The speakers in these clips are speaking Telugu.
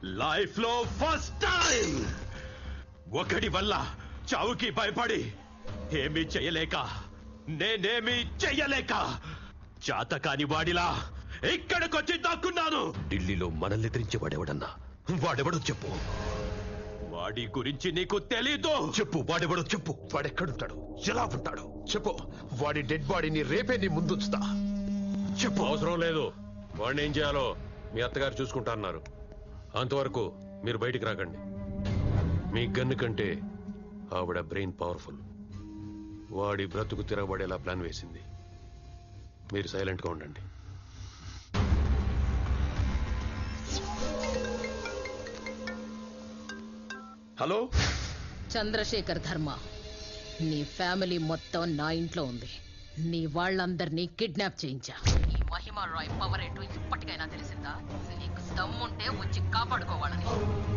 లైఫ్ లో ఫస్ట్ టైం ఒకడి వల్ల చావుకి భయపడి ఏమీ చెయ్యలేక నేనేమీ చెయ్యలేక చాతకాని వాడిలా ఇక్కడికొచ్చి దాక్కున్నాను ఢిల్లీలో మనల్ని ఎదిరించి వాడెవడన్నా వాడెవడో చెప్పు వాడి గురించి నీకు తెలీదు చెప్పు వాడెవడో చెప్పు వాడెక్కడుంటాడు ఎలా ఉంటాడు చెప్పు వాడి డెడ్ బాడీని రేపే నీ ముందుంచుతా చెప్పు అవసరం లేదు వాడిని ఏం చేయాలో మీ అత్తగారు చూసుకుంటా అన్నారు అంతవరకు మీరు బయటికి రాకండి మీ గన్ను కంటే ఆవిడ బ్రెయిన్ పవర్ఫుల్ వాడి బ్రతుకు తిరగబడేలా ప్లాన్ వేసింది మీరు సైలెంట్గా ఉండండి హలో చంద్రశేఖర్ ధర్మ నీ ఫ్యామిలీ మొత్తం నా ఇంట్లో ఉంది నీ వాళ్ళందరినీ కిడ్నాప్ చేయించా ఈ మహిమా రాయ్ పవర్ ఏంటో ఇప్పటికైనా తెలిసిందా నీకు దమ్ముంటే వచ్చి కాపాడుకోవాలని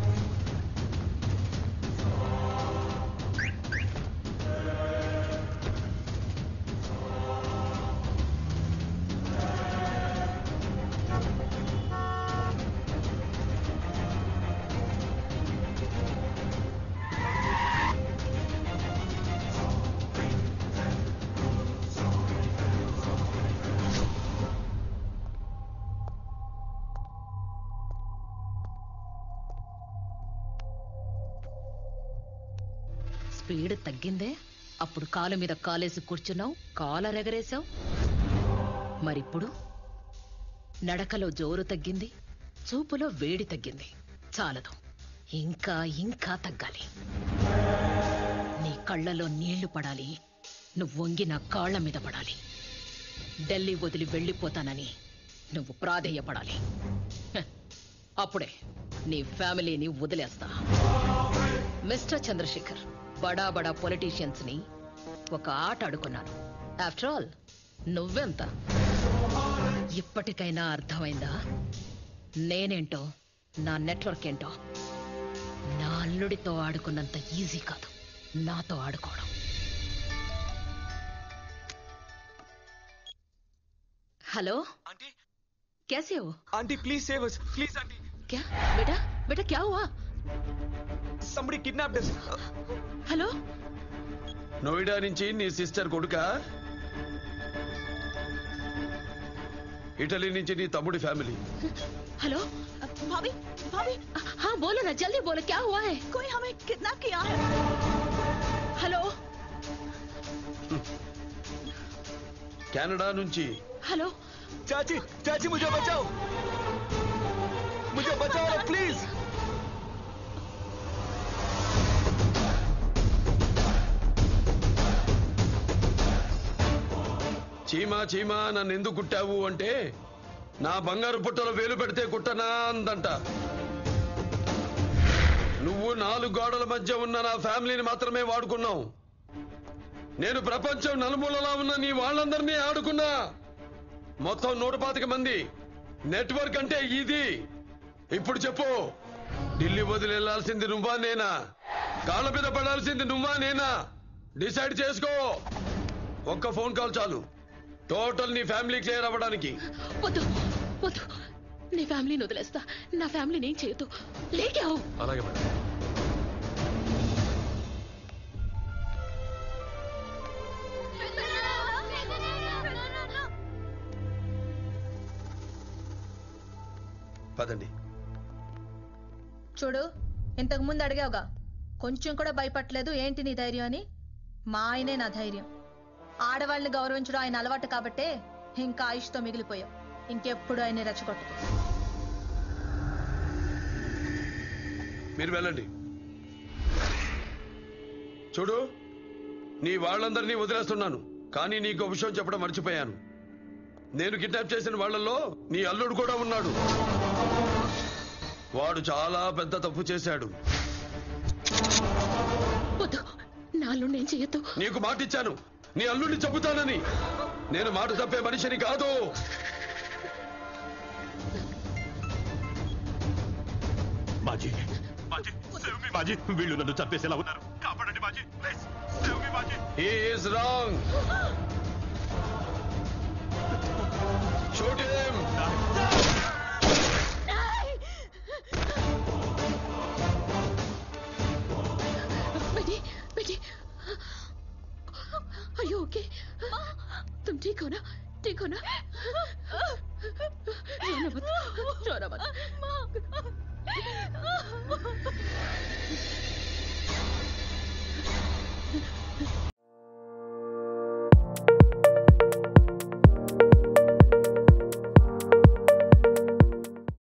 స్పీడ్ తగ్గిందే అప్పుడు కాలు మీద కాలేసి కూర్చున్నావు కాలర్ ఎగరేశావు మరిప్పుడు నడకలో జోరు తగ్గింది చూపులో వేడి తగ్గింది చాలదు ఇంకా ఇంకా తగ్గాలి నీ కళ్ళలో నీళ్లు పడాలి నువ్వు వంగి నా కాళ్ల మీద పడాలి ఢిల్లీ వదిలి వెళ్ళిపోతానని నువ్వు ప్రాధేయపడాలి హ, అప్పుడే నీ ఫ్యామిలీని వదిలేస్తా మిస్టర్ చంద్రశేఖర్ బడా బడా పొలిటీషియన్స్ ని ఒక ఆట ఆడుకున్నాను ఆఫ్టర్ ఆల్ నువ్వెంత ఇప్పటికైనా అర్థమైందా నేనేంటో నా నెట్వర్క్ ఏంటో నా అల్లుడితో ఆడుకున్నంత ఈజీ కాదు నాతో ఆడుకోవడం हेलो आंटी कैसे हो aunty please save us please aunty क्या बेटा बेटा क्या हुआ somebody kidnapped us hello Noida నుంచి నీ సిస్టర్ కొడుక ఇటలీ నుంచి నీ తమ్ముడి ఫ్యామిలీ हेलो भाभी भाभी हाँ बोलो ना जल्दी बोलो क्या हुआ है कोई हमें किडनैप किया है हेलो కెనడా నుంచి हेलो चाची चाची मुझे बचाओ मुझे बचाओ प्लीज చీమా చీమా నన్ను ఎందుకు కుట్టావు అంటే నా బంగారు పుట్టలో వేలు పెడితే కుట్టనా అందంట నువ్వు నాలుగు గోడల మధ్య ఉన్న నా ఫ్యామిలీని మాత్రమే వాడుకున్నావు నేను ప్రపంచం నలుమూలలా ఉన్న నీ వాళ్ళందరినీ ఆడుకున్నా మొత్తం నూట పాతిక మంది నెట్వర్క్ అంటే ఇది ఇప్పుడు చెప్పు ఢిల్లీ వదిలి వెళ్లాల్సింది నువ్వా నేనా కాళ్ళ మీద పడాల్సింది నువ్వా నేనా డిసైడ్ చేసుకో ఒక్క ఫోన్ కాల్ చాలు టోటల్ నీ ఫ్యామిలీ క్లియర్ అవ్వడానికి వద్దు వద్దు నీ ఫ్యామిలీని వదిలేస్తా నా ఫ్యామిలీని ఏం చేయొద్దు లేకే అవు అలాగే మేడం పదండి చూడు ఇంతకు ముందు అడిగావుగా కొంచెం కూడా భయపడలేదు ఏంటి నీ ధైర్యం అని మా ఆయనే నా ధైర్యం ఆడవాళ్ళని గౌరవించడం ఆయన అలవాటు కాబట్టే ఇంకా ఆయుష్తో మిగిలిపోయావు ఇంకెప్పుడు ఆయన్ని రెచ్చగొట్టదు మీరు వెళ్ళండి చూడు నీ వాళ్ళందరినీ వదిలేస్తున్నాను కానీ నీకు ఒక విషయం చెప్పడం మర్చిపోయాను నేను కిడ్నాప్ చేసిన వాళ్ళల్లో నీ అల్లుడు కూడా ఉన్నాడు వాడు చాలా పెద్ద తప్పు చేశాడు వద్దు నాలో ఏం చేయొద్దు నీకు మాట ఇచ్చాను నీ అల్లుడిని చెబుతానని నేను మాట తప్పే మనిషిని కాదు బాజీ బాజీ సేవ్ మీ బాజీ వీళ్ళు నన్ను చంపేసేలా ఉన్నారు కాపాడండి బాజీ ప్లీజ్ సేవ్ మీ బాజీ is wrong shoot him okay तुम ठीक हो ना ठीक हो ना रोना मत रोना मत